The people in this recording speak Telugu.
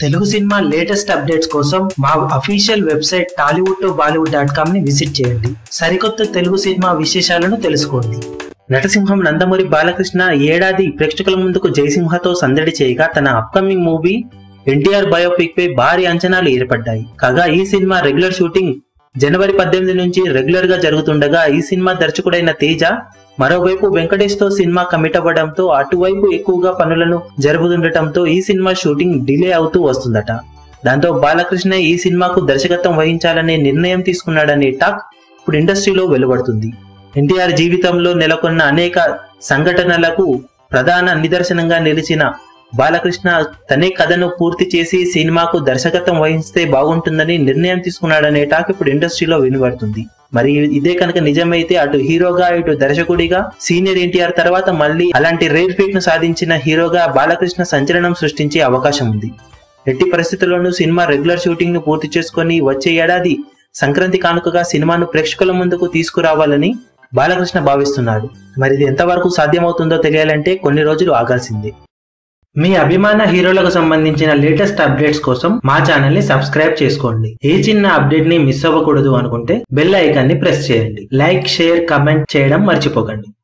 తెలుగు సినిమా లేటెస్ట్ అప్డేట్స్ కోసం మా official website Tollywood to Bollywood dot com ని విజిట్ చేయండి సరికొత్త తెలుగు సినిమా విశేషాలను తెలుసుకోండి నటసింహం నందమూరి బాలకృష్ణ ఈ ఏడాది ప్రేక్షకుల ముందుకు జయసింహతో సందడి చేయగా తన అప్కమింగ్ మూవీ ఎన్టీఆర్ బయోపిక్ పై భారీ అంచనాలు ఏర్పడ్డాయి కాగా ఈ సినిమా రెగ్యులర్ షూటింగ్ జనవరి పద్దెనిమిది నుంచి రెగ్యులర్ గా జరుగుతుండగా ఈ సినిమా దర్శకుడైన తేజ మరోవైపు వెంకటేష్ తో సినిమా కమిట్ అవ్వడంతో అటువైపు ఎక్కువగా పనులను జరుపుతుండటంతో ఈ సినిమా షూటింగ్ డిలే అవుతూ వస్తుందట దాంతో బాలకృష్ణ ఈ సినిమాకు దర్శకత్వం వహించాలనే నిర్ణయం తీసుకున్నాడనే టాక్ ఇప్పుడు ఇండస్ట్రీలో వెలువడుతుంది ఎన్టీఆర్ జీవితంలో నెలకొన్న అనేక సంఘటనలకు ప్రధాన నిదర్శనంగా నిలిచిన బాలకృష్ణ తనే కథను పూర్తి చేసి సినిమాకు దర్శకత్వం వహిస్తే బాగుంటుందని నిర్ణయం తీసుకున్నాడనే టాక్ ఇప్పుడు ఇండస్ట్రీలో వినబడుతుంది మరి ఇదే కనుక నిజమైతే అటు హీరోగా ఇటు దర్శకుడిగా సీనియర్ ఎన్టీఆర్ తర్వాత మళ్ళీ అలాంటి రేర్ ఫీట్ ను సాధించిన హీరోగా బాలకృష్ణ సంచలనం సృష్టించే అవకాశం ఉంది ఎట్టి పరిస్థితుల్లోనూ సినిమా రెగ్యులర్ షూటింగ్ ను పూర్తి చేసుకొని వచ్చే ఏడాది సంక్రాంతి కానుకగా సినిమాను ప్రేక్షకుల ముందుకు తీసుకురావాలని బాలకృష్ణ భావిస్తున్నాడు మరి ఇది ఎంతవరకు సాధ్యమవుతుందో తెలియాలంటే కొన్ని రోజులు ఆగాల్సిందే మీ అభిమాన హీరోలకు సంబంధించిన లేటెస్ట్ అప్డేట్స్ కోసం మా ఛానల్ ని సబ్స్క్రైబ్ చేసుకోండి ఏ చిన్న అప్డేట్ ని మిస్ అవ్వకూడదు అనుకుంటే బెల్ ఐకాన్ ని ప్రెస్ చేయండి లైక్ షేర్ కమెంట్ చేయడం మర్చిపోకండి